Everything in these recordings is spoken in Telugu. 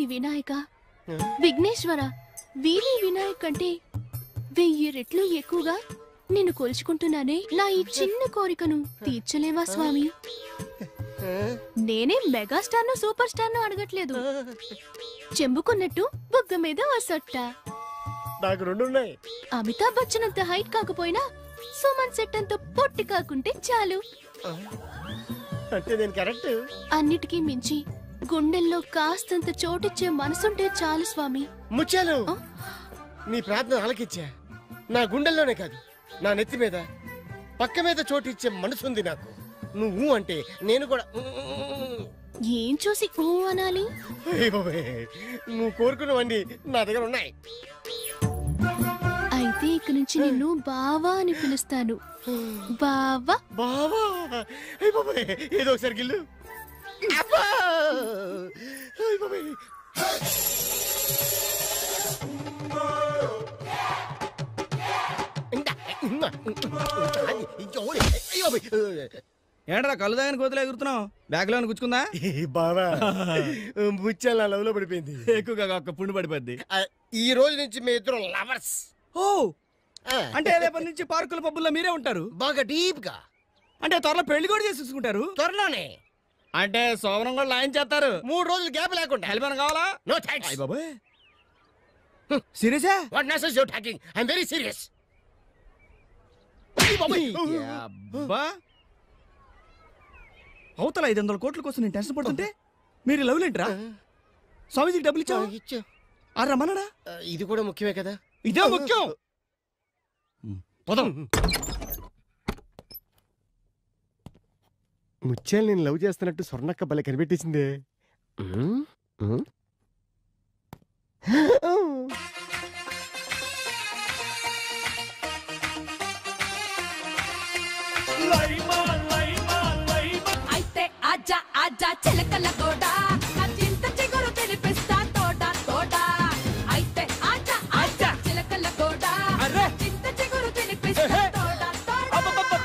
వినాయక విఘ్నేశ్వర వీరి వినాయక్ కంటే వెయ్యి రెట్లు ఎక్కువగా నిన్ను కొలుచుకుంటున్నానే నా ఈ చిన్న కోరికను తీర్చలేవా స్వామి నేనే మెగాస్టార్ ను సూపర్ స్టార్ ను అడగట్లేదు చెంబుకున్నట్టు బుగ్గ మీద ఓ సొట్ట నాకు రెండు ఉన్నాయి అమితాబ్ బచ్చన్ అంత హైట్ కాకపోయినా సుమన్ సెట్ అంత పొట్టి కాకుంటే చాలు అంటే నేను కరెక్ట్ అన్నిటికీ మించి గుండెల్లో కాస్తంత చోటిచ్చే మనసుంటే చాలు స్వామి ముచ్చాలు ఆ? నీ ప్రార్థన ఆలకిచ్చా నా గుండెల్లోనే కాదు నా నెత్తి మీద పక్క మీద చోటిచ్చే మనసుంది నాకు నువ్వు అంటే నేను కూడా ఏం చూసి ఊ అనాలి అయ్య బాబోయ్, నువ్వు కోరుకున్నవన్నీ నా దగ్గర ఉన్నాయి అయితే ఇక నుంచి నిన్ను బావా అని పిలుస్తాను బావా బావా అయ్య బాబాయ్ ఏదో ఒకసారి గిల్లు అబ్బా! అయ్య బాబోయ్. ఇందా, ఇందా, అది, జోడి. అయ్య బాబోయ్. ఏంట్రా కళ్ళు దాగని కోతలు ఎగురుతున్నావు బ్యాగ్ లో గుచ్చుకుందా ఏ బావా ముత్యాల లవ్ లో పడిపోయింది ఎక్కువగా ఒక్క పుండు పడిపోద్ది ఆ, ఈ రోజు నుంచి మీ ఇద్దరు లవర్స్ ఓ అంటే రేపటి నుంచి పార్కుల పబ్బుల్లో మీరే ఉంటారు బాగా డీప్ గా అంటే త్వరలో పెళ్లి కూడా చేసేసుకుంటారు త్వరలోనే అంటే సోమరం కూడా లాయన్ చేస్తారు మూడు రోజులు గ్యాప్ లేకుండా హెల్ప్ కావాలా నో థ్యాంక్స్ అయ్య బాబాయ్ సీరియసా what nonsense you talking I am very serious అబ్బా అవతల ఐదు వందల కోట్ల కోసం నేను టెన్షన్ పడుతుంటే మీరు లవ్ లేంట్రా స్వామీజీకి డబ్బులు ఇచ్చావు ఇచ్చా ఆ రమ్మన్నాడా ఇది కూడా ముఖ్యమే కదా ఇదే ముఖ్యం పదం ముత్యాలు నేను లవ్ చేస్తున్నట్టు స్వర్ణక్క భలే కనిపెట్టేసిందే ఉమ్, ఉమ్. అయితే ఆజా ఆజా చిలకల గోడ నా చింత చిగురు తెలిపిస్తా తోట తోట అయితే ఆజా ఆజా చిలకల గోడ నా చింత చిగురు తెలిపిస్తా తోట తోట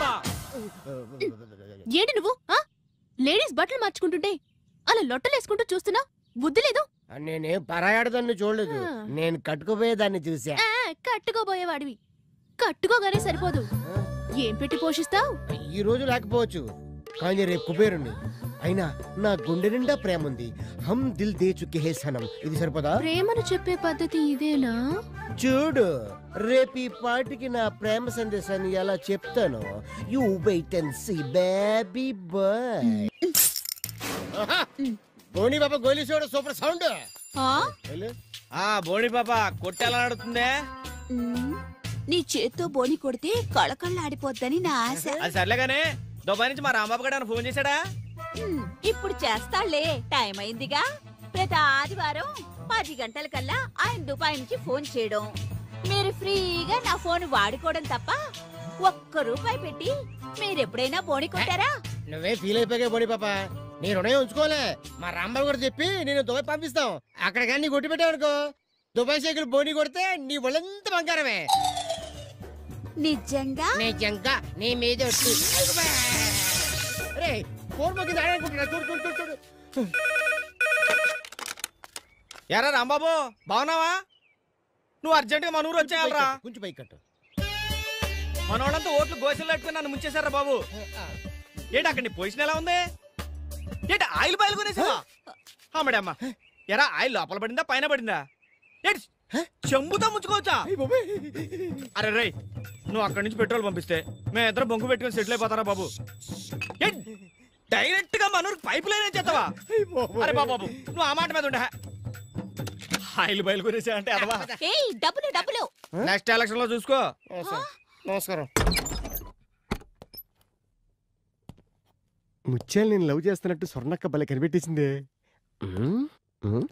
ఏంటి నువ్వు ఆ? లేడీస్ బట్టలు మార్చుకుంటుంటే అలా లొట్టలేసుకుంటూ చూస్తున్నా బుద్ధి లేదు నేనేం పరాయాడదాన్ని చూడలేదు ఆ. నేను కట్టుకుపోయేదాన్ని చూసా ఆ, కట్టుకోబోయేవాడివి కట్టుకోగానే సరిపోదు ఏం పెట్టి పోషిస్తావు ఈ రోజు లేకపోవచ్చు కానీ రేపు కుబేరుణ్ణి అయినా నా గుండె నిండా ప్రేమ ఉంది హమ్ దిల్ దే చుకే హే సనం ఇది సరిపోదా ప్రేమను చెప్పే పద్ధతి ఇదేనా చూడు రేపు ఈ పాటికి నా ప్రేమ సందేశాన్ని ఎలా చెప్తాను you wait and see baby boy బోని బాబా గోలీ చూడ సూపర్ సౌండ్ ఆ బోడి పాప కొట్టేలా నడుతుందే మ్మ్. నీ చేత్తో బోని కొడితే కళకళ్ళాడిపోద్దని నా ఆశ అది సర్లేగానే దుబాయ్ నుంచి మా రాంబాబు గారు ఫోన్ చేశాడా మ్మ్. ఇప్పుడు చేస్తాళ్లే టైం అయిందిగా ప్రతి ఆదివారం పది గంటల కల్లా ఆయన దుబాయ్ నుంచి ఫోన్ చేయడం మీరు ఫ్రీగా నా ఫోన్ వాడుకోవడం తప్ప ఒక్క రూపాయి పెట్టి మీరెప్పుడైనా బోని కొట్టారా నువ్వే ఫీల్ అయిపోయా బోని పాప నీ రుణం ఉంచుకోలే మా రాంబాబు గారు చెప్పి నేను దుబాయ్ పంపిస్తాం అక్కడ కానీ నీ కొట్టి పెట్టావనుకో దుబాయ్ సైకిల్ బోని కొడితే నీ ఒళ్ళంతా బంగారమే నిజంగా నీ జంక నీ మీద ఒట్టు. రే ఫోన్ మొక్కి దాడనుకుంటున్నా చూడు చూడు చూడు చూడు ఎరా రాంబాబు బాగున్నావా నువ్వు అర్జెంట్ గా మన ఊరు వచ్చేయాలరా కొంచెం పైకి కట్టు మన వాళ్ళంతా ఓట్లు గోసలు పెట్టుకుని నన్ను ముంచేశారా బాబు ఏంటి అక్కడ నీ పొజిషన్ ఎలా ఉంది ఏంటి ఆయిల్ బాయిల్ కొనేసావా అమ్మడి అమ్మ ఎరా ఆయిల్ లోపల పడిందా పైన పడిందా ఏంటి చెంబుతో ముంచుకోవచ్చా అరే రేయ్ నువ్వు అక్కడి నుంచి పెట్రోల్ పంపిస్తే మేము ఇద్దరం బొంగు పెట్టుకుని సెటిల్ అయిపోతారా బాబు ఏంటి డైరెక్ట్ గా మనూరు పైప్ లైన్ చేస్తావా అరే బాబు బాబు నువ్వు ఆ మాట మీద ఉండే ఆయిల్ బయలు కొనేసా అంటే అదవా ఏయ్ డబ్బులు డబ్బులు నెక్స్ట్ ఎలక్షన్ లో చూసుకో నమస్కారం ముత్యాలు నేను లవ్ చేస్తున్నట్టు స్వర్ణక్క భలే కనిపెట్టేసిందే ఉమ్, ఉమ్.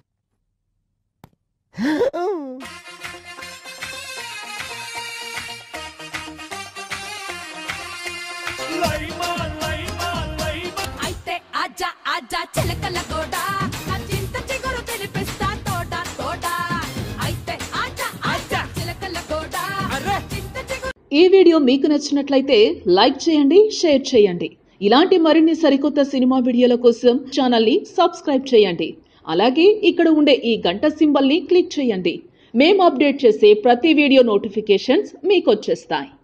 అయితే ఆజా ఆజా చిలకల గోడ నా చింత చిగురు తెలిపిస్తా తోట తోట అయితే ఆజా ఆజా చిలకల గోడ నా చింత చిగురు ఈ వీడియో మీకు నచ్చినట్లయితే లైక్ చేయండి షేర్ చేయండి ఇలాంటి మరిన్ని సరికొత్త సినిమా వీడియోల కోసం ఛానల్ని సబ్స్క్రైబ్ చేయండి అలాగే ఇక్కడ ఉండే ఈ గంట సింబల్ని క్లిక్ చేయండి మేము అప్డేట్ చేసే ప్రతి వీడియో నోటిఫికేషన్స్ మీకు వచ్చేస్తాయి